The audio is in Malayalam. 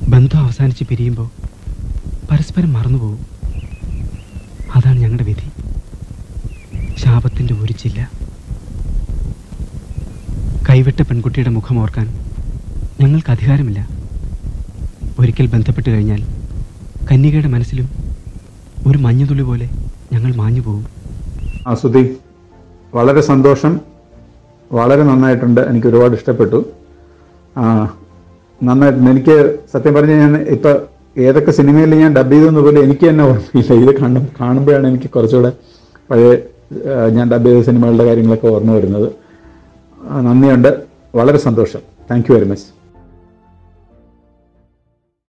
ബന്ധം അവസാനിച്ച് പിരിയുമ്പോൾ പരസ്പരം മറന്നുപോകും അതാണ് ഞങ്ങളുടെ വിധി ശാപത്തിൻ്റെ ഒരു ചില്ല കൈവിട്ട പെൺകുട്ടിയുടെ മുഖം ഓർക്കാൻ ഞങ്ങൾക്ക് അധികാരമില്ല ഒരിക്കൽ ബന്ധപ്പെട്ട് കഴിഞ്ഞാൽ കന്യകയുടെ മനസ്സിലും ഒരു മഞ്ഞുതുള്ളി പോലെ ഞങ്ങൾ മാഞ്ഞു പോകും ആ സുധി വളരെ സന്തോഷം വളരെ നന്നായിട്ടുണ്ട് എനിക്ക് ഒരുപാട് ഇഷ്ടപ്പെട്ടു ആ നന്നായിട്ടുണ്ട് എനിക്ക് സത്യം പറഞ്ഞാൽ ഞാൻ ഇപ്പൊ ഏതൊക്കെ സിനിമയിൽ ഞാൻ ഡബ് ചെയ്തെന്ന് പോലും എനിക്ക് തന്നെ ഓർമ്മയില്ല ഇത് കാണും കാണുമ്പോഴാണ് എനിക്ക് കുറച്ചുകൂടെ പഴയ ആ, ഞാൻ ഡബ് ചെയ്ത സിനിമകളുടെ കാര്യങ്ങളൊക്കെ ഓർമ്മ വരുന്നത് ആ, നന്ദിയുണ്ട് വളരെ സന്തോഷം താങ്ക് യു വെരി മച്ച്